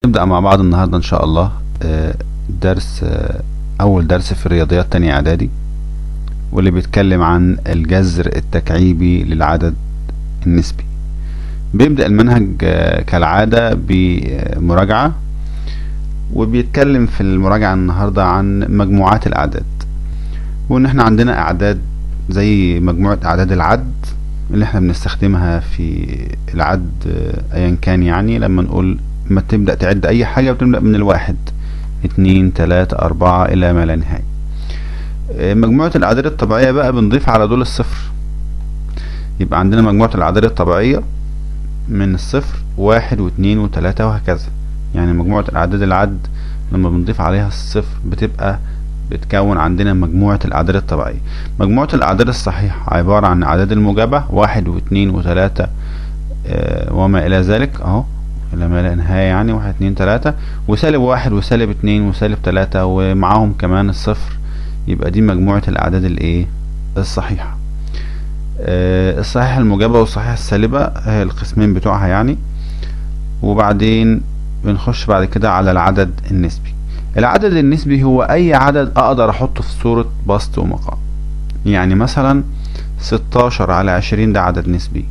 نبدأ مع بعض النهاردة إن شاء الله آه، درس آه، أول درس في الرياضيات تانية إعدادي واللي بيتكلم عن الجذر التكعيبي للعدد النسبي بيبدأ المنهج آه، كالعادة بمراجعة وبيتكلم في المراجعة النهاردة عن مجموعات الأعداد وإن إحنا عندنا أعداد زي مجموعة أعداد العد اللي إحنا بنستخدمها في العد آه، أيا كان يعني لما نقول ما تبدأ تعد أي حاجة بتبدأ من الواحد اتنين تلاتة أربعة إلى ما لا نهاية آه، مجموعة الأعداد الطبيعية بقى بنضيف على دول الصفر يبقى عندنا مجموعة الأعداد الطبيعية من الصفر واحد واثنين وثلاثة وهكذا يعني مجموعة الأعداد العد لما بنضيف عليها الصفر بتبقى بتكون عندنا مجموعة الأعداد الطبيعية مجموعة الأعداد الصحيحة عبارة عن أعداد الموجبة واحد واثنين وثلاثة آه، وما إلى ذلك أهو إلى ما لا نهاية يعني واحد اتنين تلاتة وسالب واحد وسالب اتنين وسالب تلاتة ومعاهم كمان الصفر يبقى دي مجموعة الأعداد الإيه الصحيحة آه، الصحيحة الموجبة والصحيحة السالبة آه، القسمين بتوعها يعني وبعدين بنخش بعد كده على العدد النسبي العدد النسبي هو أي عدد أقدر أحطه في صورة بسط ومقام يعني مثلا ستاشر على عشرين ده عدد نسبي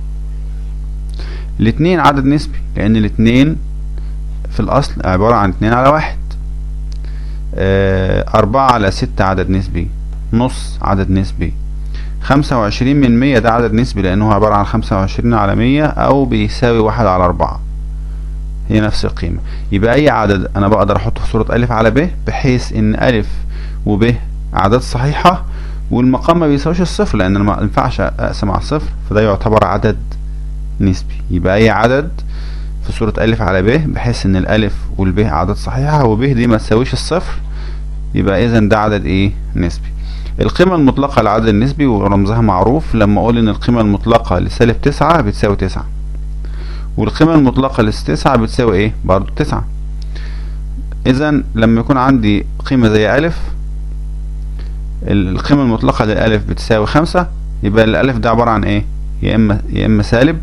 الاتنين عدد نسبي لأن الاتنين في الأصل عبارة عن اتنين على واحد آه، أربعة على ستة عدد نسبي نص عدد نسبي خمسة وعشرين من مية ده عدد نسبي لأنه عبارة عن خمسة وعشرين على مية أو بيساوي واحد على أربعة هي نفس القيمة يبقى أي عدد أنا بقدر أحطه في صورة ألف على ب بحيث إن ألف وب أعداد صحيحة والمقام ما بيساويش الصفر لأن أنا ما ينفعش أقسم على الصفر فده يعتبر عدد نسبي يبقى أي عدد في صورة ألف على ب بحيث إن الألف والب أعداد صحيحة وب دي ما تساويش الصفر يبقى إذا ده عدد إيه نسبي القيمة المطلقة للعدد النسبي ورمزها معروف لما أقول إن القيمة المطلقة لسالب تسعة بتساوي تسعة والقيمة المطلقة لتسعة بتساوي إيه؟ برضو تسعة إذا لما يكون عندي قيمة زي ألف ال- القيمة المطلقة للألف بتساوي خمسة يبقى الألف ده عبارة عن إيه؟ يا إما يا إما سالب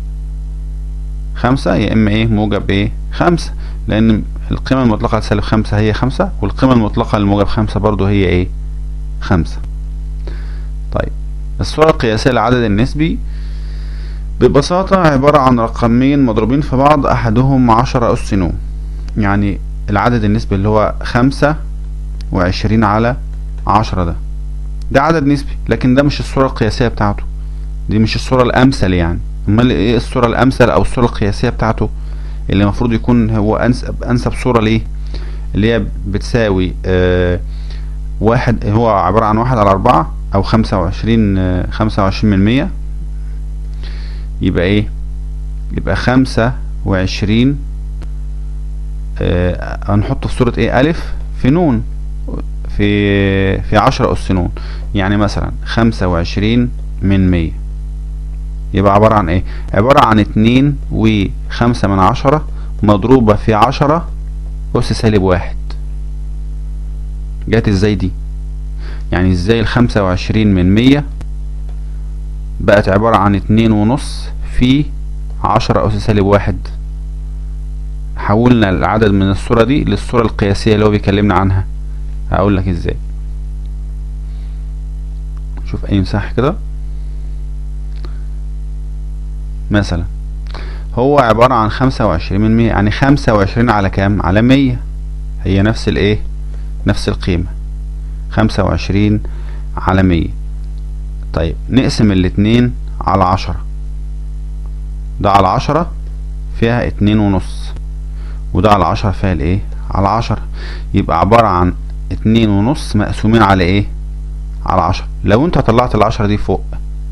خمسة يا إما إيه موجب إيه؟ خمسة لأن القيمة المطلقة لسالب خمسة هي خمسة والقيمة المطلقة للموجب خمسة برضو هي إيه؟ خمسة طيب الصورة القياسية للعدد النسبي ببساطة عبارة عن رقمين مضروبين في بعض أحدهم عشرة أس نو يعني العدد النسبي اللي هو خمسة وعشرين على عشرة ده ده عدد نسبي لكن ده مش الصورة القياسية بتاعته دي مش الصورة الأمثل يعني أمال إيه الصورة الأمثل أو الصورة القياسية بتاعته اللي المفروض يكون هو أنسب أنسب صورة ليه اللي هي بتساوي آه واحد هو عبارة عن واحد على أربعة أو خمسة وعشرين آه، خمسة وعشرين من مية يبقى ايه يبقى خمسة وعشرين آه هنحطه في صورة ايه ألف في نون في في عشرة أس نون يعني مثلا خمسة وعشرين من مية يبقى عبارة عن ايه عبارة عن اتنين وخمسة من عشرة مضروبة في عشرة أس سالب واحد جات ازاي دي يعني ازاي الخمسة وعشرين من مية بقت عبارة عن اتنين ونص في عشرة أس سالب واحد حولنا العدد من الصورة دي للصورة القياسية اللي هو بيكلمنا عنها هقول لك ازاي شوف اي مساحة كده مثلا هو عبارة عن خمسة وعشرين من مية يعني خمسة وعشرين على كام على مية هي نفس الايه نفس القيمة خمسة وعشرين على مية طيب نقسم الاتنين على عشرة ده على عشرة فيها اتنين ونص وده على عشرة فيها الايه على عشرة يبقى عبارة عن اتنين ونص مقسومين على ايه على عشرة لو انت طلعت العشرة دي فوق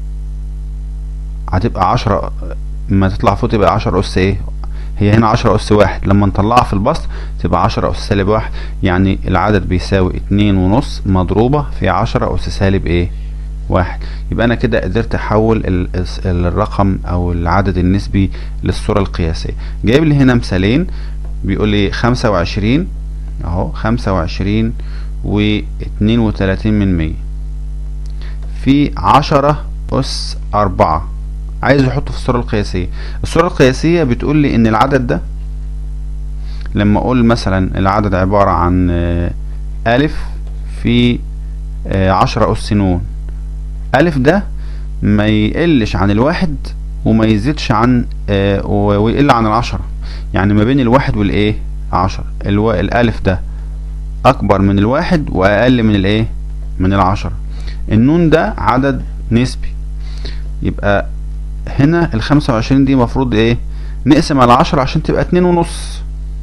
هتبقى عشرة ما تطلع فوق تبقى عشرة أس ايه هي هنا عشرة أس واحد لما نطلعها في البسط تبقى عشرة أس سالب واحد يعني العدد بيساوي اتنين ونص مضروبة في عشرة أس سالب ايه واحد يبقى انا كده قدرت احول ال- الس- الرقم او العدد النسبي للصورة القياسية جايب لي هنا مثالين بيقول لي خمسة وعشرين اهو خمسة وعشرين واتنين وتلاتين من مية في عشرة أس أربعة عايز يحطه في الصورة القياسية الصورة القياسية بتقول لي إن العدد ده لما اقول مثلا العدد عبارة عن آه، الف في آه، عشرة اس نون الف ده ما يقلش عن الواحد وما يزيدش عن آه، و- ويقل عن العشرة يعني ما بين الواحد والايه عشرة الو... الالف ده اكبر من الواحد واقل من الايه من العشرة النون ده عدد نسبي يبقى هنا الخمسة وعشرين دي مفروض ايه نقسم على عشرة عشان تبقى اتنين ونص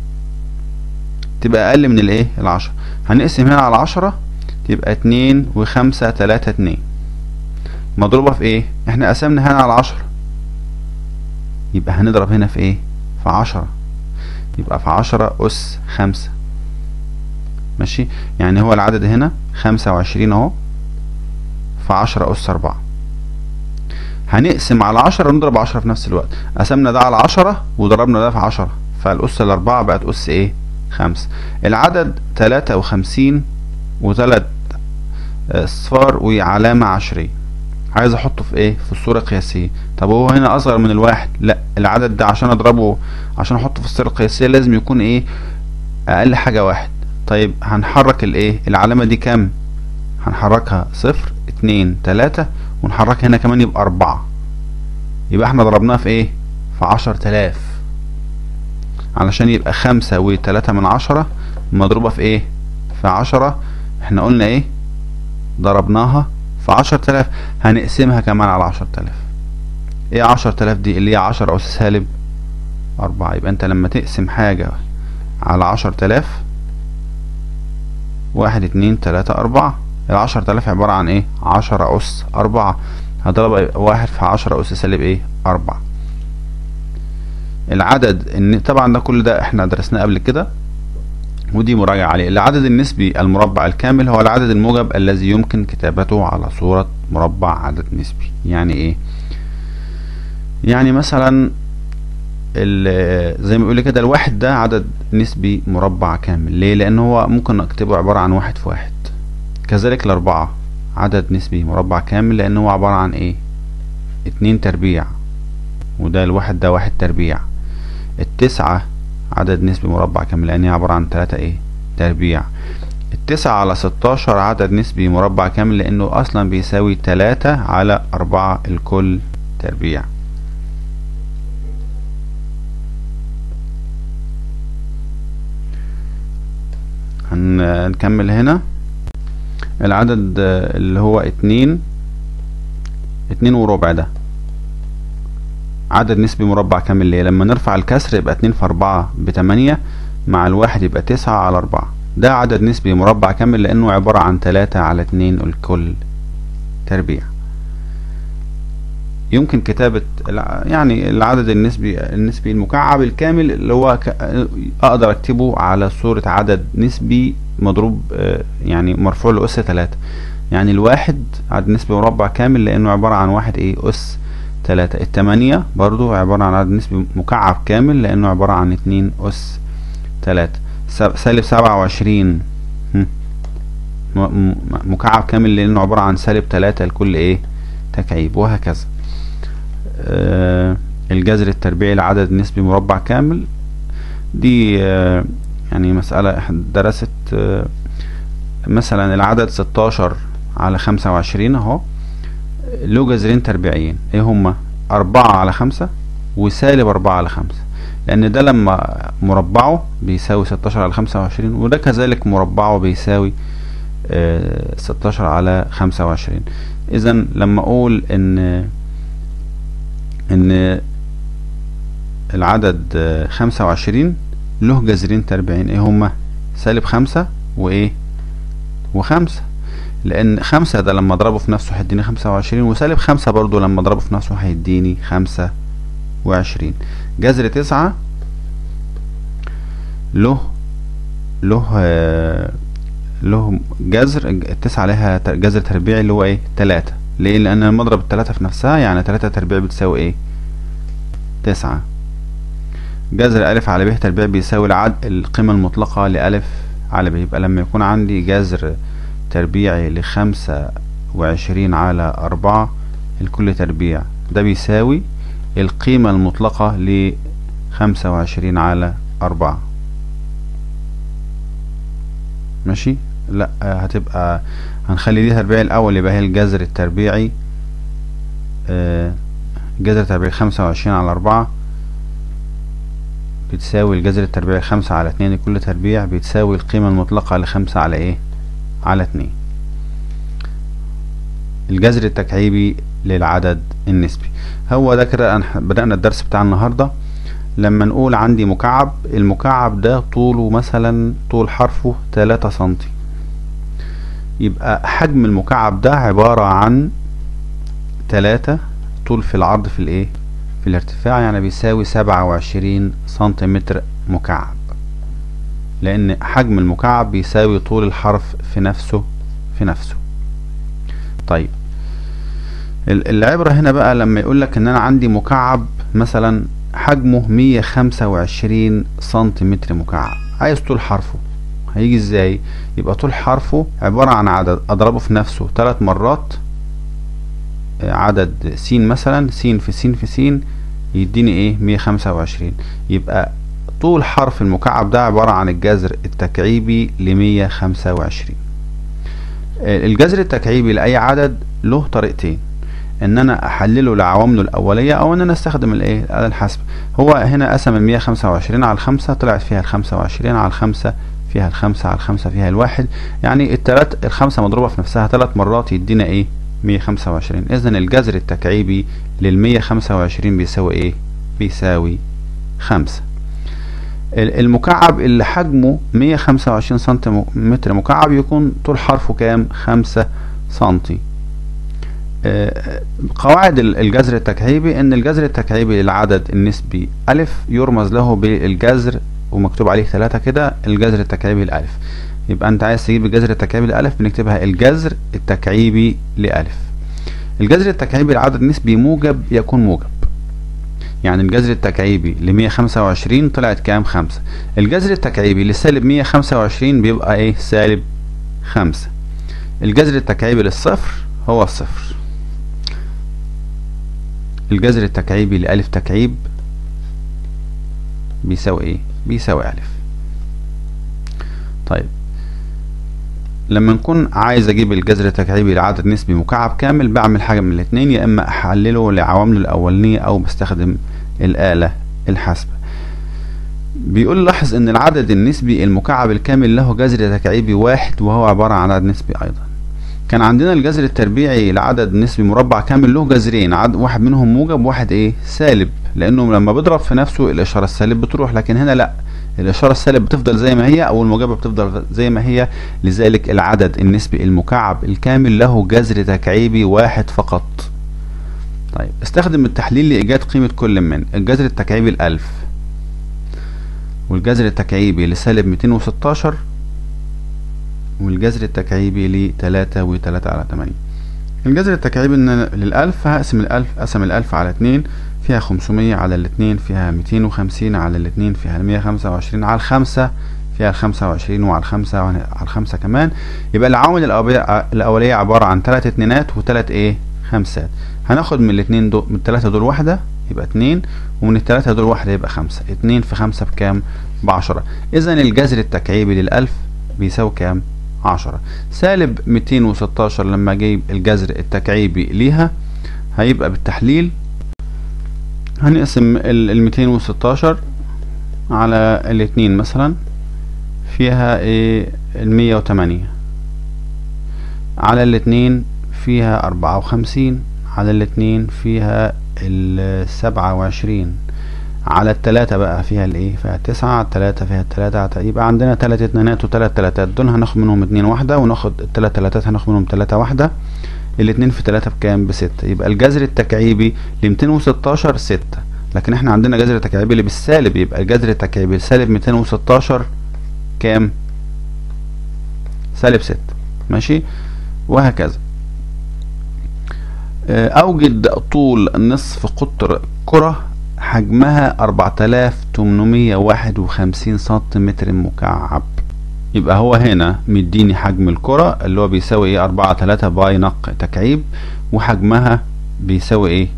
تبقى اقل من الايه العشرة هنقسم هنا على عشرة تبقى اتنين وخمسة تلاتة اتنين مضروبة في ايه احنا قسمنا هنا على عشرة يبقى هنضرب هنا في ايه في عشرة يبقى في عشرة أس خمسة ماشي يعني هو العدد هنا خمسة وعشرين اهو في عشرة أس أربعة هنقسم على عشرة ونضرب عشرة في نفس الوقت قسمنا ده على عشرة وضربنا ده في عشرة فالأس الأربعة بقت أس إيه خمسة العدد تلاتة وخمسين وتلات أصفار وعلامة عشرية عايز أحطه في إيه في الصورة القياسية طب هو هنا أصغر من الواحد لا العدد ده عشان أضربه عشان أحطه في الصورة القياسية لازم يكون إيه أقل حاجة واحد طيب هنحرك الإيه العلامة دي كام هنحركها صفر اتنين تلاتة ونحركها هنا كمان يبقى أربعة يبقى احنا ضربناها في ايه في عشر تلاف علشان يبقى خمسة وتلاتة من عشرة مضروبة في ايه في عشرة احنا قلنا ايه ضربناها في عشر تلاف هنقسمها كمان على عشر تلاف ايه عشر تلاف دي اللي هي عشرة أس سالب أربعة يبقى انت لما تقسم حاجة على عشر تلاف واحد اتنين تلاتة أربعة العشر تلاف عبارة عن ايه عشرة أس أربعة هضرب واحد في عشرة أس سالب ايه أربعة العدد ان طبعا ده كل ده احنا درسناه قبل كده ودي مراجعة عليه العدد النسبي المربع الكامل هو العدد الموجب الذي يمكن كتابته على صورة مربع عدد نسبي يعني ايه يعني مثلا ال- زي ما بيقول كده الواحد ده عدد نسبي مربع كامل ليه لان هو ممكن اكتبه عبارة عن واحد في واحد كذلك الاربعة عدد نسبي مربع كامل لان هو عبارة عن ايه اتنين تربيع وده الواحد ده واحد تربيع التسعة عدد نسبي مربع كامل لان هي عبارة عن تلاتة ايه تربيع التسعة على ستاشر عدد نسبي مربع كامل لانه اصلا بيساوي تلاتة على اربعة الكل تربيع هن- هنكمل هنا العدد آه، اللي هو اتنين اتنين وربع ده عدد نسبي مربع كامل ليه لما نرفع الكسر يبقى اتنين في اربعة بتمانية مع الواحد يبقى تسعة على اربعة ده عدد نسبي مربع كامل لانه عبارة عن تلاتة على اتنين الكل تربيع يمكن كتابة الع- يعني العدد النسبي النسبي المكعب الكامل اللي هو ك- اقدر اكتبه على صورة عدد نسبي مضروب آه، يعني مرفوع لأس تلاتة يعني الواحد عدد نسبي مربع كامل لأنه عبارة عن واحد ايه أس تلاتة التمانية برضو عبارة عن عدد نسبي مكعب كامل لأنه عبارة عن اتنين أس تلاتة س- سالب سبعة وعشرين هم. م- م- مكعب كامل لأنه عبارة عن سالب تلاتة لكل ايه تكعيب وهكذا آه، الجذر التربيعي لعدد نسبي مربع كامل دي آه، يعني مسألة إحنا درست آه، مثلا العدد ستاشر على خمسة وعشرين اهو له جذرين تربيعيين ايه هما أربعة على خمسة وسالب أربعة على خمسة لأن ده لما مربعه بيساوي ستاشر على خمسة وعشرين وده كذلك مربعه بيساوي آه، ستاشر على خمسة وعشرين إذا لما أقول إن ان العدد آه، خمسة وعشرين له جذرين تربيعين ايه هما سالب خمسة وايه وخمسة لان خمسة ده لما اضربه في نفسه هيديني خمسة وعشرين وسالب خمسة برضو لما اضربه في نفسه هيديني خمسة وعشرين جذر تسعة له له آه، له جذر التسعة لها ت- جذر تربيعي اللي هو ايه تلاتة ليه لان لما اضرب التلاتة في نفسها يعني تلاتة تربيع بتساوي ايه تسعة جذر ألف على ب تربيع بيساوي العد القيمة المطلقة لألف على ب يبقى لما يكون عندي جذر تربيعي لخمسة وعشرين على أربعة الكل تربيع ده بيساوي القيمة المطلقة لخمسة وعشرين على أربعة ماشي لا آه، هتبقى هنخلي دي تربيع الاول يبقى هي الجذر التربيعي آه، الجذر التربيعي خمسة وعشرين على أربعة بتساوي الجذر التربيعي خمسة على اتنين لكل تربيع بتساوي القيمة المطلقة لخمسة على ايه على اتنين الجذر التكعيبي للعدد النسبي هو ده كده أنا- بدأنا الدرس بتاع النهاردة لما نقول عندي مكعب المكعب ده طوله مثلا طول حرفه تلاتة سنتي يبقى حجم المكعب ده عبارة عن تلاتة طول في العرض في الايه في الارتفاع يعني بيساوي سبعة وعشرين سنتيمتر مكعب لان حجم المكعب بيساوي طول الحرف في نفسه في نفسه طيب ال- العبرة هنا بقى لما يقول لك ان انا عندي مكعب مثلا حجمه 125 سنتيمتر مكعب عايز طول حرفه هيجي ازاي يبقى طول حرفه عبارة عن عدد اضربه في نفسه ثلاث مرات آه، عدد س مثلا س في س في س يديني ايه 125 يبقى طول حرف المكعب ده عبارة عن الجذر التكعيبي ل 125 آه، الجذر التكعيبي لأي عدد له طريقتين ان انا احلله لعوامله الاوليه او ان انا استخدم الايه الاله الحاسبه هو هنا قسم ال 125 على الخمسة طلعت فيها ال 25 على الخمسة فيها الخمسة على الخمسة فيها الواحد يعني التلات الخمسة مضروبة في نفسها ثلاث مرات يدينا ايه 125 اذا الجذر التكعيبي لل 125 بيساوي ايه بيساوي خمسة ال- المكعب اللي حجمه 125 سنتيمتر مكعب يكون طول حرفه كام خمسة سنتي آه، قواعد ال- الجذر التكعيبي ان الجذر التكعيبي للعدد النسبي الف يرمز له بالجذر ومكتوب عليه ثلاثة كده الجذر التكعيبي لألف يبقى انت عايز تجيب الجذر التكعيبي لألف بنكتبها الجذر التكعيبي لألف الجذر التكعيبي لعدد نسبي موجب يكون موجب يعني الجذر التكعيبي ل 125 طلعت كام خمسة الجذر التكعيبي لسالب 125 بيبقى ايه سالب خمسة الجذر التكعيبي للصفر هو الصفر الجذر التكعيبي لألف تكعيب بيساوي ايه بيساوي ألف طيب لما نكون عايز اجيب الجذر التكعيبي لعدد نسبي مكعب كامل بعمل حاجة من الاتنين يا اما احلله لعوامله الاولانية او بستخدم الآلة الحاسبة بيقول لاحظ ان العدد النسبي المكعب الكامل له جذر تكعيبي واحد وهو عبارة عن عدد نسبي ايضا كان عندنا الجذر التربيعي لعدد نسبي مربع كامل له جذرين عدد واحد منهم موجب وواحد ايه سالب لانه لما بيضرب في نفسه الاشاره السالب بتروح لكن هنا لا الاشاره السالب بتفضل زي ما هي او الموجبه بتفضل زي ما هي لذلك العدد النسبي المكعب الكامل له جذر تكعيبي واحد فقط طيب استخدم التحليل لايجاد قيمه كل من الجذر التكعيبي الالف والجذر التكعيبي لسالب 216 والجذر التكعيبي لتلاتة وتلاتة على تمانية الجذر التكعيبي ان للألف هقسم الألف قسم الألف على اتنين فيها خمسمية على الاتنين فيها ميتين وخمسين على الاتنين فيها مية خمسة وعشرين على الخمسة فيها الخمسة وعشرين وعلى الخمسة وعلى الخمسة كمان يبقى العوامل الأولية- الأولية عبارة عن تلات اتنينات وتلات ايه خمسات هناخد من الاتنين دول من التلاتة دول واحدة يبقى اتنين ومن التلاتة دول واحدة يبقى خمسة اتنين في خمسة بكام بعشرة إذا الجذر التكعيبي للألف بيساوي كام عشرة سالب ميتين وستاشر لما اجيب الجذر التكعيبي ليها هيبقى بالتحليل هنقسم الميتين وستاشر على الاتنين مثلا فيها ايه المية وتمانية على الاتنين فيها أربعة وخمسين على الاتنين فيها السبعة وعشرين على التلاتة بقى فيها الايه فيها التسعة على التلاتة فيها التلاتة على يبقى عندنا تلات اتنينات وتلات تلاتات دول هناخد منهم اتنين واحدة وناخد التلات تلاتات هناخد منهم تلاتة واحدة الاتنين في تلاتة بكام بستة يبقى الجذر التكعيبي لميتين وستاشر ستة لكن احنا عندنا جذر تكعيبي اللي بالسالب يبقى الجذر التكعيبي لسالب ميتين وستاشر كام سالب ستة ماشي وهكذا آه، أوجد طول نصف قطر كرة حجمها 4851 سنتيمتر مكعب يبقى هو هنا مديني حجم الكرة اللي هو بيساوي ايه 4 3 باي نق تكعيب وحجمها بيساوي ايه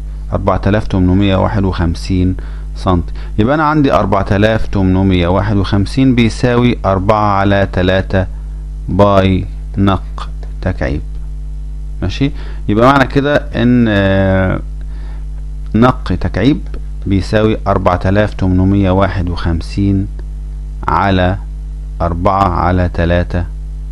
4851 سنتي يبقى انا عندي 4851 بيساوي 4 على 3 باي نق تكعيب ماشي يبقى معنى كده ان آه، نق تكعيب بيساوي أربعة آلاف تمنمية واحد وخمسين على أربعة على تلاتة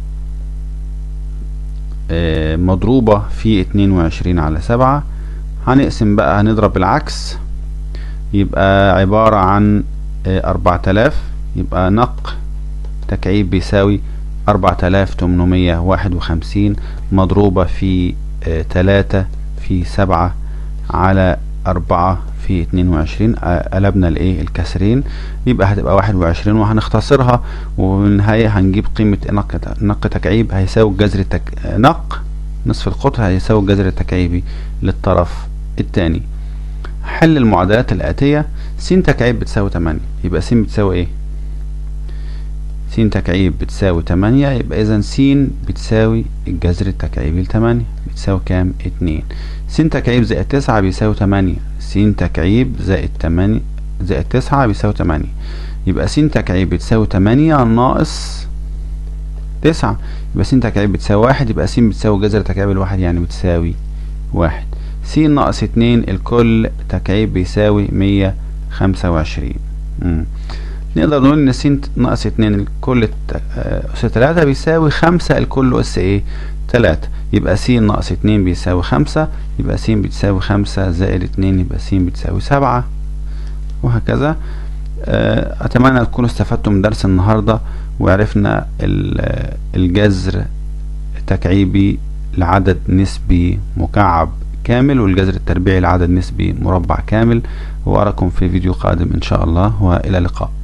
آه، مضروبة في اتنين وعشرين على سبعة هنقسم بقى هنضرب العكس يبقى عبارة عن أربعة آلاف يبقى نق تكعيب بيساوي أربعة آلاف تمنمية واحد وخمسين مضروبة في آه، تلاتة في سبعة على أربعة في اتنين وعشرين آه، قلبنا الايه الكسرين يبقى هتبقى واحد وعشرين وهنختصرها وفي النهاية هنجيب قيمة نق نق تكعيب هيساوي الجذر التك... نق نصف القطر هيساوي الجذر التكعيبي للطرف الثاني حل المعادلات الآتية س تكعيب بتساوي تمانية يبقى س بتساوي ايه س تكعيب بتساوي تمانية يبقى إذا س بتساوي الجذر التكعيبي لتمانية بتساوي كام؟ اتنين س تكعيب زائد تسعة بيساوي تمانية س تكعيب زائد تمانية زائد تسعة بيساوي تمانية يبقى س تكعيب بتساوي تمانية ناقص تسعة يبقى س تكعيب بتساوي واحد يبقى س بتساوي جذر تكعيب الواحد يعني بتساوي واحد س ناقص اتنين الكل تكعيب بيساوي مية خمسة وعشرين نقدر نقول ان س ناقص اتنين الكل ت- آه، أس تلاتة بيساوي خمسة الكل أس ايه تلاتة يبقى س ناقص اتنين بيساوي خمسة يبقى س بتساوي خمسة زائد اتنين يبقى س بتساوي سبعة وهكذا آه، أتمنى تكونوا استفدتم من درس النهاردة وعرفنا ال- آه، الجذر التكعيبي لعدد نسبي مكعب كامل والجذر التربيعي لعدد نسبي مربع كامل وأراكم في فيديو قادم إن شاء الله وإلى اللقاء